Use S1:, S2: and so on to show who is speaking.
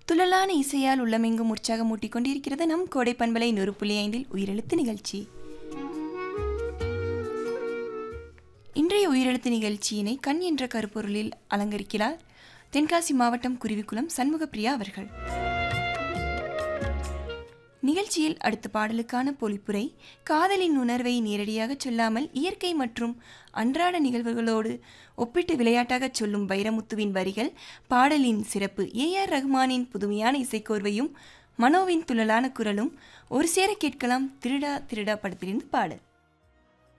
S1: துள்ளலான இசையால் உள்ளமெங்கும் உற்சாகமூட்டிக் கொண்டிருக்கிறது நம் கோடை பண்பலை நூறு புள்ளி ஐந்தில் உயிரெழுத்து நிகழ்ச்சி இன்றைய உயிரெழுத்து நிகழ்ச்சியினை கண் என்ற கருப்பொருளில் அலங்கரிக்கிறார் தென்காசி மாவட்டம் குருவிக்குளம் சண்முகப்பிரியா அவர்கள் நிகழ்ச்சியில் அடுத்த பாடலுக்கான பொழிப்புரை காதலின் உணர்வை நேரடியாக சொல்லாமல் இயற்கை மற்றும் அன்றாட நிகழ்வுகளோடு ஒப்பிட்டு விளையாட்டாக சொல்லும் வைரமுத்துவின் வரிகள் பாடலின் சிறப்பு ஏ ஆர் ரஹ்மானின் புதுமையான இசைக்கோர்வையும் மனோவின் துள்ளலான குரலும் ஒரு சேர கேட்கலாம் திருடா திருடா படத்திலிருந்து பாடல்